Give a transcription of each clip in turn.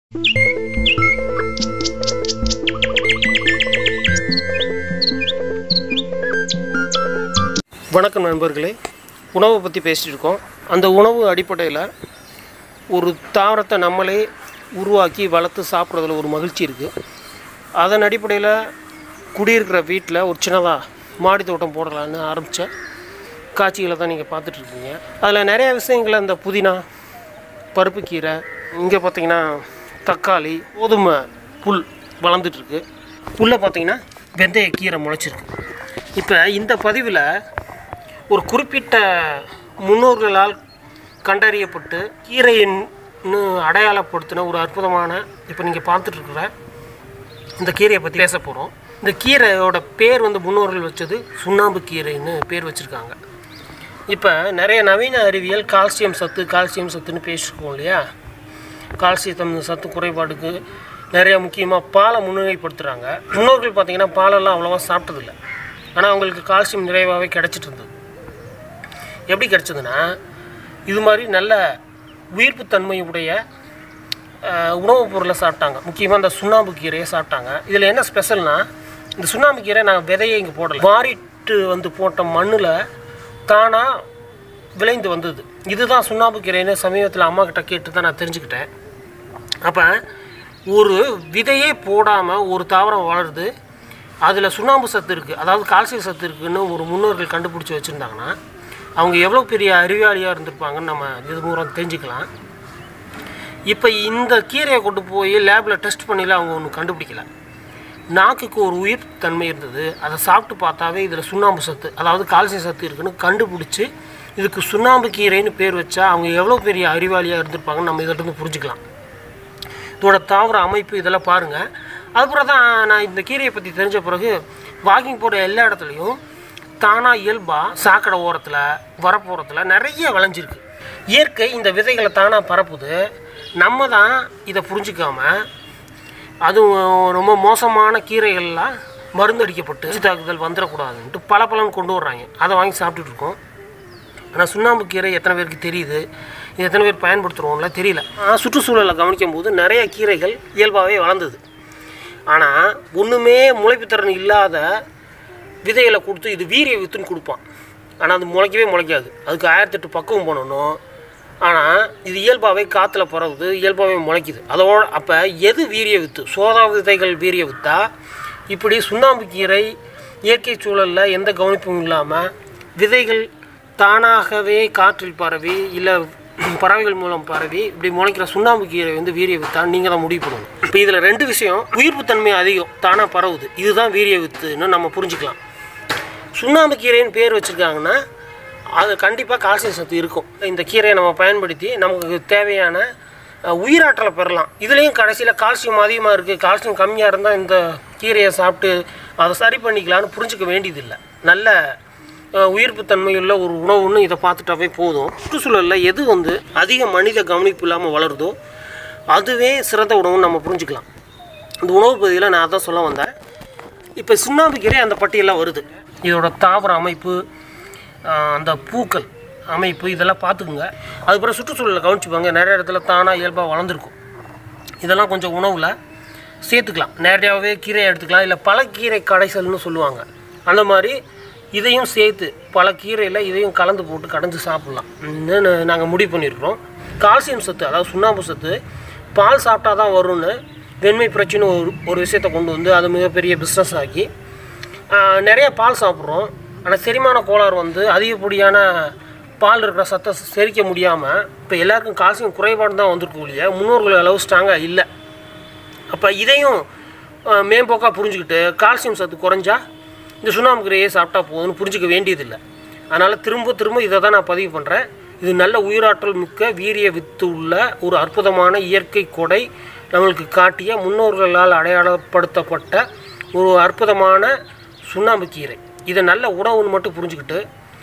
வணக்கம் நண்பர்களே உணவை பற்றி பேசிட்டு இருக்கோம் அந்த உணவு அடிப்படையில் ஒரு தாவரத்தை நம்மளே உருவாக்கி வளர்த்து சாப்பிட்றதுல ஒரு மகிழ்ச்சி இருக்குது அதன் அடிப்படையில் குடியிருக்கிற வீட்டில் ஒரு சின்னதாக மாடி தோட்டம் போடலான்னு ஆரம்பித்த காட்சிகளை தான் நீங்கள் பார்த்துட்ருக்கீங்க அதில் நிறைய விஷயங்கள் அந்த புதினா பருப்பு கீரை இங்கே பார்த்தீங்கன்னா தக்காளி கோதுமை புல் வளர்ந்துட்டுருக்கு புல்லை பார்த்தீங்கன்னா வெந்தய கீரை முளைச்சிருக்கு இப்போ இந்த பதிவில் ஒரு குறிப்பிட்ட முன்னோர்களால் கண்டறியப்பட்டு கீரைன்னு அடையாளப்படுத்தின ஒரு அற்புதமான இப்போ நீங்கள் பார்த்துட்ருக்குற இந்த கீரையை பற்றி பேச போகிறோம் இந்த கீரையோட பேர் வந்து முன்னோர்கள் வச்சது சுண்ணாம்பு கீரைன்னு பேர் வச்சுருக்காங்க இப்போ நிறைய நவீன அறிவியல் கால்சியம் சத்து கால்சியம் சத்துன்னு பேசிருக்கோம் இல்லையா கால்சியம் சத்து குறைபாடுக்கு நிறைய முக்கியமாக பாலை முன்னிலைப்படுத்துகிறாங்க முன்னோர்கள் பார்த்திங்கன்னா பாலெல்லாம் அவ்வளோவா சாப்பிட்டதில்ல ஆனால் அவங்களுக்கு கால்சியம் நிறைவாகவே கிடச்சிட்டு இருந்தது எப்படி கிடச்சதுன்னா இது மாதிரி நல்ல உயிர்ப்புத்தன்மையுடைய அஹ், உணவுப் பொருளை சாப்பிட்டாங்க முக்கியமாக இந்த சுண்ணாம்பு கீரையை சாப்பிட்டாங்க இதில் என்ன ஸ்பெஷல்னால் இந்த சுண்ணாம்பு கீரை நான் விதையை இங்கே போடல மாறிட்டு வந்து போட்ட மண்ணில் தானாக விளைந்து வந்தது இதுதான் சுண்ணாம்பு கீரைன்னு சமீபத்தில் அம்மா கிட்ட கேட்டு தான் நான் தெரிஞ்சுக்கிட்டேன் அப்போ ஒரு விதையே போடாமல் ஒரு தாவரம் வளருது அதில் சுண்ணாம்பு சத்து இருக்குது அதாவது கால்சியம் சத்து இருக்குன்னு ஒரு முன்னோர்கள் கண்டுபிடிச்சி வச்சுருந்தாங்கன்னா அவங்க எவ்வளோ பெரிய அறிவாளியாக இருந்திருப்பாங்கன்னு நம்ம இது மூலம் தெரிஞ்சுக்கலாம் இப்போ இந்த கீரையை கொண்டு போய் லேபில் டெஸ்ட் பண்ணில அவங்க ஒன்று கண்டுபிடிக்கல நாக்குக்கு ஒரு உயிர் தன்மை இருந்தது அதை சாப்பிட்டு பார்த்தாவே இதில் சுண்ணாம்பு சத்து அதாவது கால்சியம் சத்து இருக்குன்னு கண்டுபிடிச்சி இதுக்கு சுண்ணாம்பு கீரைன்னு பேர் வச்சா அவங்க எவ்வளோ பெரிய அறிவாளியாக இருந்திருப்பாங்கன்னு நம்ம இதிலிருந்து புரிஞ்சுக்கலாம் இதோட தாவர அமைப்பு இதெல்லாம் பாருங்கள் அதுக்கப்புறம் தான் நான் இந்த கீரையை பற்றி தெரிஞ்ச பிறகு வாக்கிங் போகிற எல்லா இடத்துலையும் தானாக இயல்பாக சாக்கடை ஓரத்தில் வரப்போகிறத்துல நிறைய விளைஞ்சிருக்கு இயற்கை இந்த விதைகளை தானாக பரப்புது நம்ம தான் இதை புரிஞ்சிக்காம அதுவும் ரொம்ப மோசமான கீரைகள்லாம் மருந்தடிக்கப்பட்டு நச்சு தாக்குதல் வந்துடக்கூடாதுன்ட்டு பல பலன் கொண்டு வர்றாங்க அதை வாங்கி சாப்பிட்டுட்டு இருக்கோம் ஆனால் சுண்ணாம்பு கீரை எத்தனை பேருக்கு தெரியுது இது எத்தனை பேர் பயன்படுத்துகிறோம்ல தெரியல ஆனால் சுற்றுச்சூழலை கவனிக்கும் போது நிறைய கீரைகள் இயல்பாகவே வளர்ந்தது ஆனால் ஒன்றுமே முளைப்புத்திறன் இல்லாத விதைகளை கொடுத்து இது வீரிய வித்துன்னு கொடுப்பான் ஆனால் அது முளைக்கவே முளைக்காது அதுக்கு ஆயிரத்தெட்டு பக்குவம் பண்ணணும் ஆனால் இது இயல்பாகவே காற்றுல பரவுது இயல்பாகவே முளைக்குது அதோட அப்போ எது வீரிய வித்து சோதா விதைகள் வீரிய வித்தா இப்படி சுண்ணாம்பு கீரை இயற்கை சூழலில் எந்த கவனிப்பும் இல்லாமல் விதைகள் தானாகவே காற்றில் பரவி இல்லை பறவைகள் மூலம் பரவி இப்படி முளைக்கிற சுண்ணாம்பு கீரை வந்து வீரிய வித்தான் நீங்கள் தான் முடிவு பண்ணணும் இப்போ இதில் ரெண்டு விஷயம் உயிர்ப்பு தன்மை அதிகம் தானாக பரவுது இதுதான் வீரிய வித்துன்னு நம்ம புரிஞ்சுக்கலாம் சுண்ணாம்பு கீரைன்னு பேர் வச்சுருக்காங்கன்னா அது கண்டிப்பாக கால்சியம் சத்து இருக்கும் இந்த கீரையை நம்ம பயன்படுத்தி நமக்கு தேவையான அஹ், உயிராற்றலை பெறலாம் இதுலேயும் கடைசியில் கால்சியம் அதிகமாக இருக்குது கால்சியம் கம்மியாக இருந்தால் இந்த கீரையை சாப்பிட்டு அதை சரி பண்ணிக்கலாம்னு புரிஞ்சுக்க வேண்டியதில்லை நல்ல அஹ், உயிர்ப்பு தன்மையுள்ள ஒரு உணவுன்னு இதை பார்த்துட்டாவே போதும் சுற்றுச்சூழலில் எது வந்து அதிக மனித கவனிப்பு இல்லாமல் வளருதோ அதுவே சிறந்த உணவுன்னு நம்ம புரிஞ்சுக்கலாம் இந்த உணவு பகுதியில் நான் அதான் சொல்ல வந்தேன் இப்போ சுண்ணாம்பு கீரை அந்த பட்டியலில் வருது இதோட தாவர அமைப்பு ஆஹ், அந்த பூக்கள் அமைப்பு இதெல்லாம் பார்த்துக்குங்க அதுக்கப்புறம் சுற்றுச்சூழலை கவனிச்சுப்பாங்க நிறைய இடத்துல தானாக இயல்பாக வளர்ந்துருக்கும் இதெல்லாம் கொஞ்சம் உணவில் சேர்த்துக்கலாம் நேரடியாகவே கீரையை எடுத்துக்கலாம் இல்லை பல கீரை கடைசல்னு சொல்லுவாங்க அந்த மாதிரி இதையும் சேர்த்து பல கீரையில் இதையும் கலந்து போட்டு கடைஞ்சு சாப்பிட்லாம் நாங்கள் முடிவு பண்ணியிருக்கிறோம் கால்சியம் சத்து அதாவது சுண்ணாம்பு சத்து பால் சாப்பிட்டா தான் வரும்னு வெண்மை பிரச்சனை ஒரு ஒரு விஷயத்தை கொண்டு வந்து அது மிகப்பெரிய பிஸ்னஸ் ஆக்கி ஆஹ், நிறைய பால் சாப்பிட்றோம் ஆனால் செரிமான கோளாறு வந்து அதிகப்படியான பால் இருக்கிற சத்தை செரிக்க முடியாமல் இப்போ எல்லாருக்கும் கால்சியம் குறைபாடு தான் வந்திருக்கு ஒழிய முன்னோர்கள் அளவு ஸ்ட்ராங்காக இல்லை அப்போ இதையும் அஹ், மேம்போக்காக புரிஞ்சுக்கிட்டு கால்சியம் சத்து குறைஞ்சா இந்த சுண்ணாம்பு கீரையை சாப்பிட்டா போதும்னு புரிஞ்சுக்க வேண்டியதில்லை அதனால் திரும்ப திரும்ப இதை தான் நான் பதிவு பண்ணுறேன் இது நல்ல உயிராற்றல் மிக்க வீரிய வித்து உள்ள ஒரு அற்புதமான இயற்கை கொடை நம்மளுக்கு காட்டிய முன்னோர்களால் அடையாளப்படுத்தப்பட்ட ஒரு அற்புதமான சுண்ணாம்பு கீரை இதை நல்ல உணவுன்னு மட்டும் புரிஞ்சுக்கிட்டு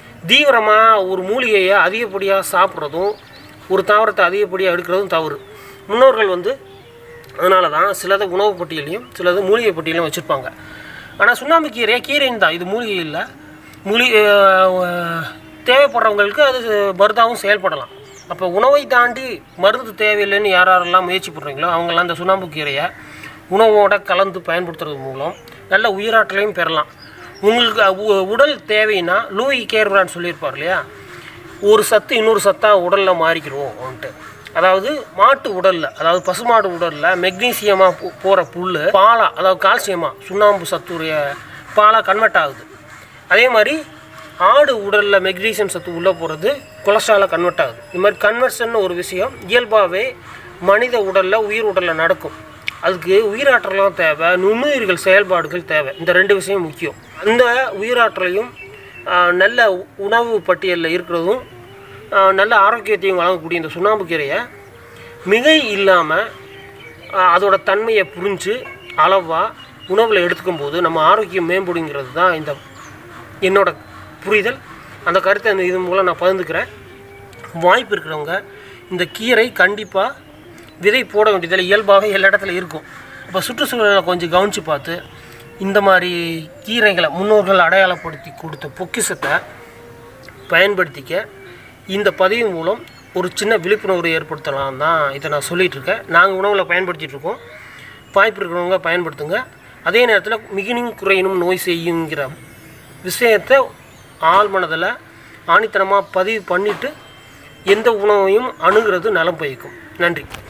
தீவிரமாக ஒரு மூலிகையை அதிகப்படியாக சாப்பிட்றதும் ஒரு தாவரத்தை அதிகப்படியாக எடுக்கிறதும் தவறு முன்னோர்கள் வந்து அதனால தான் சிலது உணவு பட்டியலையும் சிலது மூலிகை பட்டியலையும் வச்சுருப்பாங்க ஆனால் சுண்ணாம்பு கீரை கீரைன்னு தான் இது மூலிகை இல்லை மூலிகை அஹ், தேவைப்படுறவங்களுக்கு அது மருந்தாகவும் செயல்படலாம் அப்போ உணவை தாண்டி மருந்து தேவையில்லைன்னு யார் யாரெல்லாம் முயற்சி பண்ணுறீங்களோ அவங்கெல்லாம் இந்த சுண்ணாம்பு கீரையை உணவோட கலந்து பயன்படுத்துறது மூலம் நல்ல உயிராற்றலையும் பெறலாம் உங்களுக்கு உ- உடல் தேவைன்னா லூயி கேர்பிரான் சொல்லியிருப்பார் இல்லையா ஒரு சத்து இன்னொரு சத்தாக உடலில் மாறிக்கிறோம் வந்துட்டு அதாவது மாட்டு உடலில் அதாவது பசுமாடு உடலில் மெக்னீசியமாக போகிற புல் பாலா அதாவது கால்சியமாக சுண்ணாம்பு சத்துடைய பாலா கன்வெர்ட் ஆகுது அதே மாதிரி ஆடு உடலில் மெக்னீசியம் சத்து உள்ளே போகிறது கொலஸ்ட்ராலாக கன்வெர்ட் ஆகுது இது மாதிரி கன்வெர்ஷன் ஒரு விஷயம் இயல்பாகவே மனித உடலில் உயிர் உடலில் நடக்கும் அதுக்கு உயிராற்றலாம் தேவை நுண்ணுயிர்கள் செயல்பாடுகள் தேவை இந்த ரெண்டு விஷயம் முக்கியம் அந்த உயிராற்றலையும் ஆஹ், நல்ல உ- உணவு பட்டியலில் இருக்கிறதும் ஆஹ், நல்ல ஆரோக்கியத்தையும் வழங்கக்கூடிய இந்த சுண்ணாம்பு கீரையை மிகை இல்லாமல் அதோட தன்மையை புரிஞ்சு அளவாக உணவில் எடுத்துக்கும் போது நம்ம ஆரோக்கியம் மேம்படுங்கிறது தான் இந்த என்னோட புரிதல் அந்த கருத்தை இந்த இது மூலம் நான் பகிர்ந்துக்கிறேன் வாய்ப்பு இருக்கிறவங்க இந்த கீரை கண்டிப்பாக விதை போட வேண்டியதில் இயல்பாகவே எல்லா இடத்துல இருக்கும் அப்போ சுற்றுச்சூழலை கொஞ்சம் கவனித்து பார்த்து இந்த மாதிரி கீரைகளை முன்னோர்கள் அடையாளப்படுத்தி கொடுத்த பொக்கிஷத்தை பயன்படுத்திக்க இந்த பதிவு மூலம் ஒரு சின்ன விழிப்புணர்வு ஏற்படுத்தலாம் தான் இதை நான் சொல்லிகிட்டு இருக்கேன் நாங்கள் உணவில் பயன்படுத்திட்டு இருக்கோம் வாய்ப்பு இருக்கிறவங்க பயன்படுத்துங்க அதே நேரத்தில் மிகினும் குறையினும் நோய் செய்யுங்கிற விஷயத்தை ஆள் மனதில் ஆணித்தனமாக பதிவு பண்ணிவிட்டு எந்த உணவையும் அணுகிறது நலம் பயக்கும் நன்றி